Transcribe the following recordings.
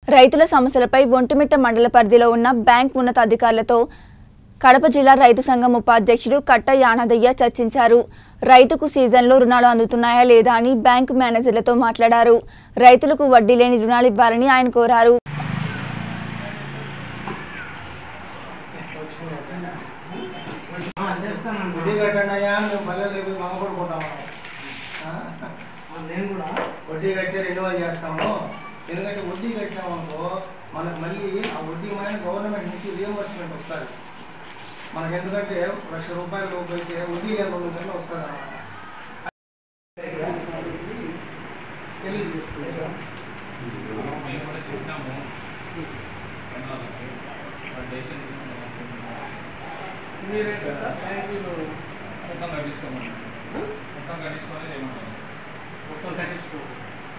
రైతుల సమస్యలపై ఒంటిమిట్ట మండల పరిధిలో ఉన్న బ్యాంక్ ఉన్నతాధికారులతో కడప జిల్లా రైతు సంఘం ఉపాధ్యక్షుడు కట్ట యానాదయ్య చర్చించారు రైతుకు సీజన్లో రుణాలు అందుతున్నాయా లేదా అని బ్యాంకు మేనేజర్లతో మాట్లాడారు రైతులకు వడ్డీ లేని రుణాలు ఇవ్వాలని ఆయన కోరారు వడ్డీ కట్టండి అయ్యా మేము పల్లెలు లేపి మా కొడుకుంటాము నేను కూడా వడ్డీ కట్టి రెన్యువల్ చేస్తాము ఎందుకంటే వడ్డీ కట్టాము అనుకో మనకు మళ్ళీ ఆ వడ్డీ మన గవర్నమెంట్ నుంచి రియంబర్స్మెంట్ వస్తుంది మనకి ఎందుకంటే లక్ష రూపాయలు లోపు అయితే వడ్డీ లేని రెండు గంటలు వస్తుంది అన్నమాట తెలియజేస్తున్నాను మేము కూడా చెప్పినాము వాళ్ళకి వాళ్ళు డెసిషన్ తీసుకున్నాం మీరే సార్ బ్యాంకులో మొత్తం కట్టించుకోమని మొత్తం కట్టించుకొని చేయమంటారు మొత్తం కట్టించుకోండి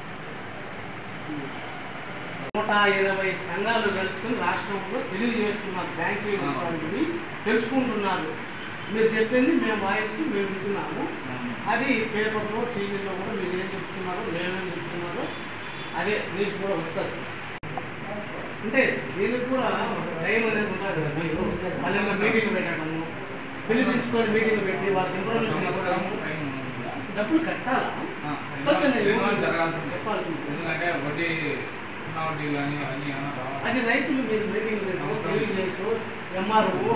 నూట ఇరవై సంఘాలు కలుసుకొని రాష్ట్రంలో తెలియజేస్తున్నారు బ్యాంకు వివరాలని తెలుసుకుంటున్నారు మీరు చెప్పింది మేము వాయిస్ మేము వింటున్నాము అది పేపర్లో టీవీలో కూడా మీరు ఏం చెప్తున్నారో మేమేం చెప్తున్నారో అదే న్యూస్ కూడా వస్తుంది సార్ అంటే దీనికి కూడా ఒక టైం అనేది ఉంటుంది కదా మీరు మళ్ళీ మీటింగ్ పెట్టడము పిలిపించుకొని మీటింగ్ పెట్టి వాళ్ళకి ఇన్ఫర్మేషన్ ఇవ్వడము డబ్బులు కట్టాలా కట్టొద్దని రెన్యువల్ జరగాల్సిందే చెప్పాల్సింది ఎందుకంటే వడ్డీ చిన్న వడ్డీ కానీ అవన్నీ ఏమైనా కావాలి అది రైతులు మీరు మీటింగ్ పెట్టి తెలియజేసు ఎంఆర్ఓ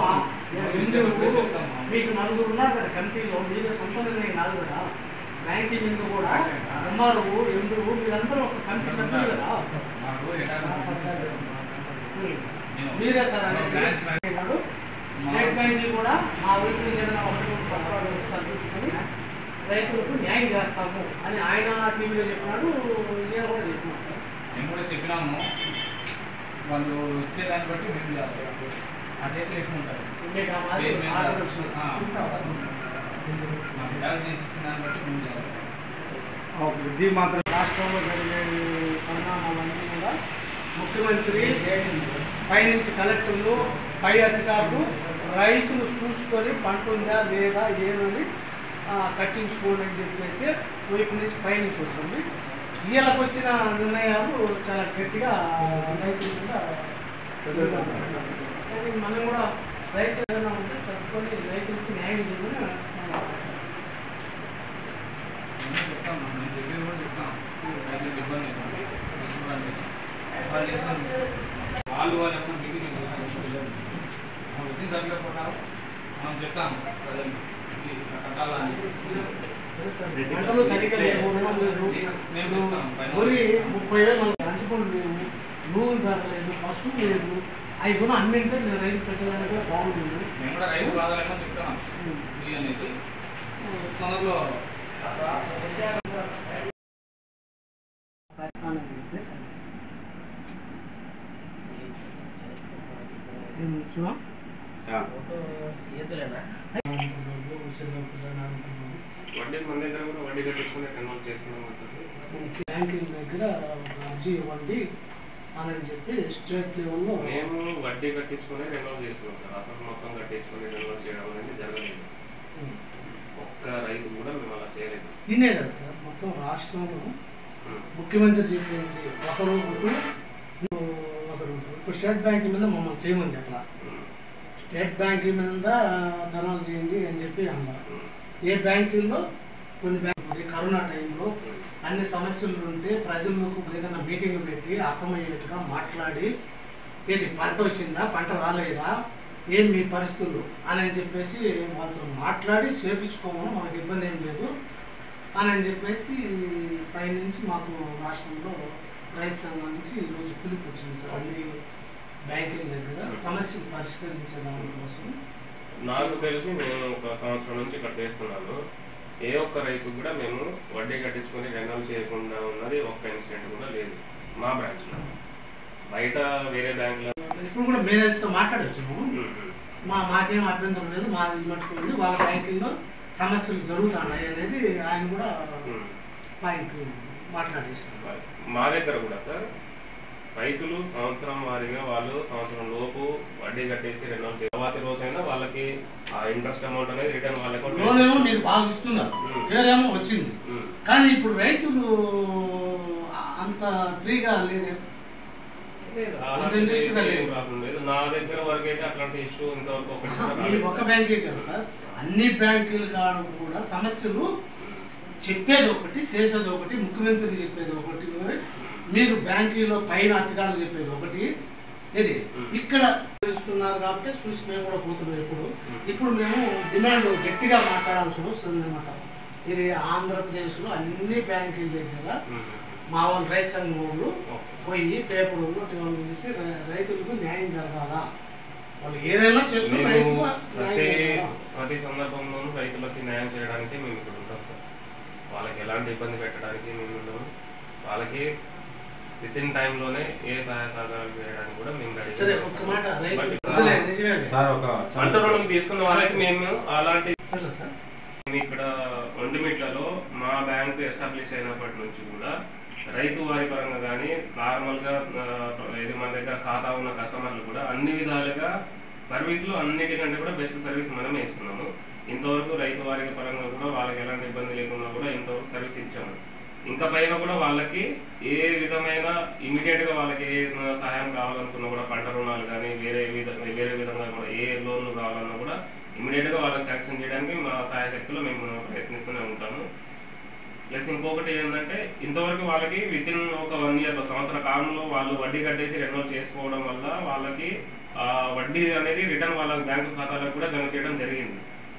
మీకు నలుగురు ఉన్నారు కదా కమిటీలో మీరు సొంత నిర్ణయం కాదు కదా బ్యాంకింగ్ మీద కూడా ఎంఆర్ఓ ఎండు మీరందరూ ఒక కమిటీ సభ్యులు కదా మాకు ఎటాక్ మీరే సార్ అనేది బ్రాంచ్ మేనేజర్ అన్నాడు. స్టేట్ బ్యాంక్ కూడా మా వైపు నుంచి ఏదైనా ఒకటి రెండు పత్రాలు సర్దుకుని రైతులకు న్యాయం చేస్తాము అని ఆయన టీవీలో చెప్పినాడు ఈయన కూడా చెప్పినాడు సార్ మేము కూడా చెప్పినాము వాళ్ళు ఇచ్చేదాన్ని బట్టి మేము చేయాలి ఆ చేతులు ఎక్కువ ఉంటారు మీకు ఆ మాదిరి చైర్మన్ ఆర్డర్ సార్. వచ్చింది. ఆ. మాకు ట్యాక్స్ చేసి ఇచ్చిన దాన్ని బట్టి మేము చేయాలి ఇది మాత్రం రాష్ట్రంలో జరిగే పరిణామాలన్నీ కూడా ముఖ్యమంత్రి పైనుంచి కలెక్టర్లు పై అధికారులు రైతులు చూసుకొని పంట ఉందా లేదా ఏమని ఆ, కట్టించుకోండి అని చెప్పేసి వైపు నుంచి పైనుంచి వస్తుంది వీళ్ళకి వచ్చిన నిర్ణయాలు చాలా గట్టిగా రైతుల మీద కానీ మనం కూడా రైతు ఏదైనా ఉంటే సర్దుకొని రైతులకి న్యాయం చేయమని మనం మేము చెప్తాం మేము చెప్పేది కూడా చెప్తాం రైతులకు ఇబ్బంది లేదు. చూడండి వాళ్ళు చేసిన వాళ్ళు వాళ్ళు ఎప్పుడు మీటింగ్ మనం వచ్చిన సరిపోతున్నారు మనం చెప్తాం ప్రజలు ఇది ఇట్లా కట్టాలని పంటలు సరిగ్గా లేవు రుణం లేదు మేము చెప్తాం పైన వరి ముప్పై వేలు అంటుకోండి లేవు నూనె ధర లేదు పసుపు లేదు అవి కూడా అమ్మింటే నేను రైతు పెట్టడానికి కూడా బాగుంటుంది మేము కూడా రైతు బాధలేమో చెప్తున్నాం ఇది అనేసి తొందరలో అని చెప్పేసి అన్నారు. ఏం శివ? వడ్డీ మన దగ్గర కూడా వడ్డీ కట్టించుకుని రెన్యువల్ చేస్తున్నాం సార్ బ్యాంకింగ్ దగ్గర ఒక అర్జీ ఇవ్వండి అని చెప్పి స్టేట్ లెవెల్లో మేము వడ్డీ కట్టించుకుని రెన్యువల్ చేస్తున్నాం సార్ అసలు మొత్తం కట్టించుకుని రెన్యువల్ చేయడం అనేది జరగలేదు ఒక్క రైతు కూడా మేము అలా చేయలేదు దీనే కదా సార్ మొత్తం రాష్ట్రంలో ఉమ్. ముఖ్యమంత్రి చెప్పింది ఒకరు ఒకరు ఒకరు ఇప్పుడు స్టేట్ బ్యాంక్ మీద మమ్మల్ని చేయమని చెప్పాల ఉమ్. స్టేట్ బ్యాంక్ మీద ధనాలు చేయండి అని చెప్పి అన్నారు ఉమ్. ఏ బ్యాంకుల్లో కొన్ని బ్యాంకులు కరోనా టైంలో అన్ని సమస్యలు ఉంటే ప్రజలకు ఏదైనా మీటింగ్ పెట్టి అర్థమయ్యేట్టుగా మాట్లాడి ఏది పంట వచ్చిందా పంట రాలేదా ఏం మీ పరిస్థితులు అని అని చెప్పేసి వాళ్ళతో మాట్లాడి చేపించుకోమని మనకి ఇబ్బంది ఏం లేదు అని అని చెప్పేసి పైనుంచి మాకు రాష్ట్రంలో రైతు సంఘం నుంచి ఈరోజు పిలుపు వచ్చింది సార్ అన్ని బ్యాంకింగ్ దగ్గర సమస్యలు పరిష్కరించే దానికోసం నాకు తెలిసి నేను ఒక సంవత్సరం నుంచి ఇక్కడ చేస్తున్నాను ఏ ఒక్క రైతు కూడా మేము వడ్డీ కట్టించుకొని రెన్యువల్ చేయకుండా ఉన్నది ఒక్క ఇన్సిడెంట్ కూడా లేదు మా బ్రాంచ్లో బయట వేరే బ్యాంకులో ఇప్పుడు కూడా మేనేజర్తో మాట్లాడొచ్చాము మా మాకేం అభ్యంతరం లేదు మాది మట్టుకుంది వాళ్ళ బ్యాంకింగ్లో సమస్యలు జరుగుతున్నాయి అనేది ఆయన కూడా పాయింట్ మాట్లాడేసారు మా దగ్గర కూడా సార్ రైతులు సంవత్సరం వారీగా వాళ్ళు సంవత్సరం లోపు వడ్డీ కట్టేసి రెన్యువల్ చేయాలి తర్వాతి రోజైనా వాళ్ళకి ఆ ఇంట్రెస్ట్ అమౌంట్ అనేది రిటర్న్ వాళ్ళ లోన్ ఏమో మీరు బాగా ఇస్తున్నారు పేరేమో వచ్చింది కానీ ఇప్పుడు రైతులు అంత ఫ్రీగా లేదే లేదు, అంత అలాంటి ఇంట్రెస్ట్ గా ఏం లేదు ప్రాబ్లం లేదు నా దగ్గర వరకు అయితే అట్లాంటి ఇష్యూ ఇంతవరకు ఒకటి కూడా మీ రాలేదు ఒక్క సార్. బ్యాంకే కాదు సార్ అన్ని బ్యాంకుల కాడ కూడా సమస్యలు చెప్పేది ఒకటి చేసేది ఒకటి ముఖ్యమంత్రి చెప్పేది ఒకటి మీరు బ్యాంకులో పైన అధికారులు చెప్పేది ఒకటి ఇది ఇక్కడ తెలుస్తున్నారు కాబట్టి చూసి మేము కూడా పోతున్నాం ఇప్పుడు ఇప్పుడు మేము డిమాండ్ గట్టిగా మాట్లాడాల్సి వస్తుంది అనమాట ఇది ఆంధ్రప్రదేశ్లో అన్ని బ్యాంకుల దగ్గర ఉమ్. మా వాళ్ళు రైతు సంఘం వాళ్ళు ఓకే. పోయి పేపర్ వాళ్ళు తీసి రై- రైతులకు న్యాయం జరగాలా వాళ్ళు ఏదైనా చేసుకుని మేము రైతుకు న్యాయం ప్రతి జరగాలా ప్రతి సందర్భంలోనూ రైతులకి న్యాయం చేయడానికి మేము ఇక్కడ ఉంటాం సార్ వాళ్ళకి ఎలాంటి ఇబ్బంది పెట్టడానికి మేము ఉండము వాళ్ళకి విత్ ఇన్ టైంలోనే ఏ సహాయ సహకారాలు చేయడానికి కూడా మేము రెడీ సరే ఒక్క మాట రైతు బట్ వదిలే, నిజమే సార్ ఒక పంట రుణం తీసుకున్న వాళ్ళకి మేము అలాంటి సరే సార్ మేము ఇక్కడ ఒంటిమిట్లలో మా బ్యాంక్ ఎస్టాబ్లిష్ అయినప్పటి నుంచి కూడా రైతు వారి పరంగా కానీ నార్మల్గా ఆ, ఇది మన దగ్గర ఖాతా ఉన్న కస్టమర్లు కూడా అన్ని విధాలుగా సర్వీసులు అన్నిటికంటే కూడా బెస్ట్ సర్వీస్ మనమే ఇస్తున్నాము ఇంతవరకు రైతు వారి పరంగా కూడా వాళ్ళకి ఎలాంటి ఇబ్బంది లేకుండా కూడా ఇంతవరకు సర్వీస్ ఇచ్చాము ఇంకా పైన కూడా వాళ్ళకి ఏ విధమైన ఇమీడియట్ గా వాళ్ళకి ఏ సహాయం కావాలనుకున్నా కూడా పంట రుణాలు కానీ వేరే విధ వేరే విధంగా కూడా ఏ లోన్లు కావాలన్నా కూడా ఇమీడియట్ గా వాళ్ళకి శాంక్షన్ చేయడానికి మా సహాయ శక్తిలో మేము ప్రయత్నిస్తూనే ఉంటాము ప్లస్ ఇంకొకటి ఏంటంటే ఇంతవరకు వాళ్ళకి విత్ ఇన్ ఒక వన్ ఇయర్ సంవత్సర కాలంలో వాళ్ళు వడ్డీ కట్టేసి రెన్యువల్ చేసుకోవడం వల్ల వాళ్ళకి ఆ వడ్డీ అనేది రిటర్న్ వాళ్ళ బ్యాంకు ఖాతాలకు కూడా జమ చేయడం జరిగింది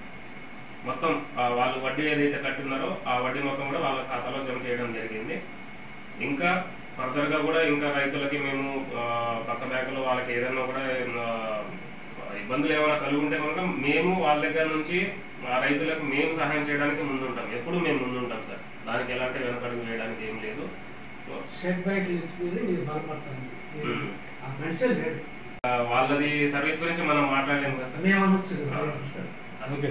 మొత్తం ఆ వాళ్ళు వడ్డీ ఏదైతే కట్టున్నారో ఆ వడ్డీ మొత్తం కూడా వాళ్ళ ఖాతాలో జమ చేయడం జరిగింది ఇంకా ఫర్దర్గా కూడా ఇంకా రైతులకి మేము ఆ, పక్క బ్యాంకులో వాళ్ళకి ఏదైనా కూడా ఆ, ఇబ్బందులు ఏమైనా కలిగి ఉంటే కనుక మేము వాళ్ళ దగ్గర నుంచి ఆ రైతులకు మేము సహాయం చేయడానికి ముందుంటాం ఎప్పుడు మేము ముందుంటాం సార్ దానికి ఎలాంటి వెనకడుగు వేయడానికి ఏం లేదు సో, స్టేట్ బ్యాంక్ మీద మీరు బలపడుతుంది మ్మ్. ఆ మనిషి లేడు ఆ, వాళ్ళది సర్వీస్ గురించి మనం మాట్లాడలేము కదా సార్ మేము అనొచ్చు కదా. ఓకే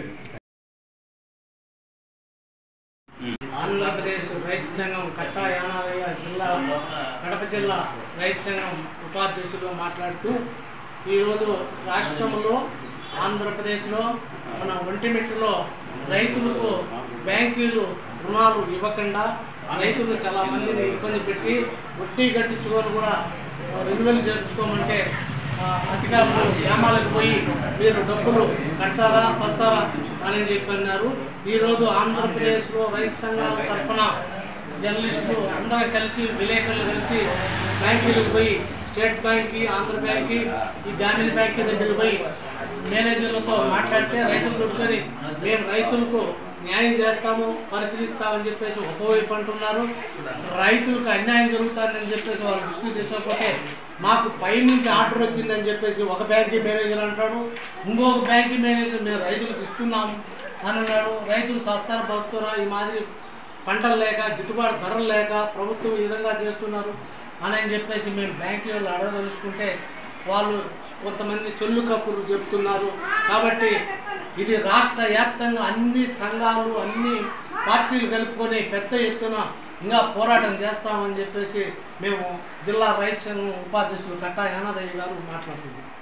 ఆంధ్రప్రదేశ్ రైతు సంఘం కట్టా యానాలయ జిల్లా కడప జిల్లా రైతు సంఘం ఉపాధ్యక్షులు మాట్లాడుతూ ఈరోజు రాష్ట్రంలో ఆంధ్రప్రదేశ్లో మన ఒంటిమిట్టులో రైతులకు బ్యాంకీలు రుణాలు ఇవ్వకుండా రైతులు చాలా మందిని ఇబ్బంది పెట్టి వడ్డీ కట్టించుకొని కూడా రెన్యువల్ చేయించుకోమంటే ఆ, అధికారులు గ్రామాలకు పోయి మీరు డబ్బులు కడతారా సస్తారా అని చెప్పి అన్నారు ఈరోజు ఆంధ్రప్రదేశ్లో రైతు సంఘాల తరఫున జర్నలిస్టులు అందరం కలిసి విలేకరులు కలిసి బ్యాంకులకు పోయి స్టేట్ బ్యాంక్కి ఆంధ్ర బ్యాంక్కి ఈ గ్రామీణ బ్యాంక్ దగ్గరికి పోయి మేనేజర్లతో మాట్లాడితే రైతులు కొట్టుకొని మేము రైతులకు న్యాయం చేస్తాము పరిశీలిస్తామని చెప్పేసి ఒకవైపు అంటున్నారు రైతులకు అన్యాయం జరుగుతుందని చెప్పేసి వాళ్ళు దృష్టి తీసుకోకపోతే మాకు పైనుంచి ఆర్డర్ వచ్చిందని చెప్పేసి ఒక బ్యాంకీ మేనేజర్ అంటాడు ఇంకొక బ్యాంకీ మేనేజర్ మేము రైతులకు ఇస్తున్నాము అని అన్నాడు రైతులు సస్తారా బతుకురా ఈ మాదిరి పంటలు లేక గిట్టుబాటు ధరలు లేక ప్రభుత్వం ఈ విధంగా చేస్తున్నారు అని అని చెప్పేసి మేము బ్యాంకు వాళ్ళు అడగదలుచుకుంటే వాళ్ళు కొంతమంది చెల్లు కప్పులు చెప్తున్నారు కాబట్టి ఇది రాష్ట్ర వ్యాప్తంగా అన్ని సంఘాలు అన్ని పార్టీలు కలుపుకొని పెద్ద ఎత్తున ఇంకా పోరాటం చేస్తామని చెప్పేసి మేము జిల్లా రైతు సంఘం ఉపాధ్యక్షులు కట్టా యానాదయ్య గారు మాట్లాడుతున్నాం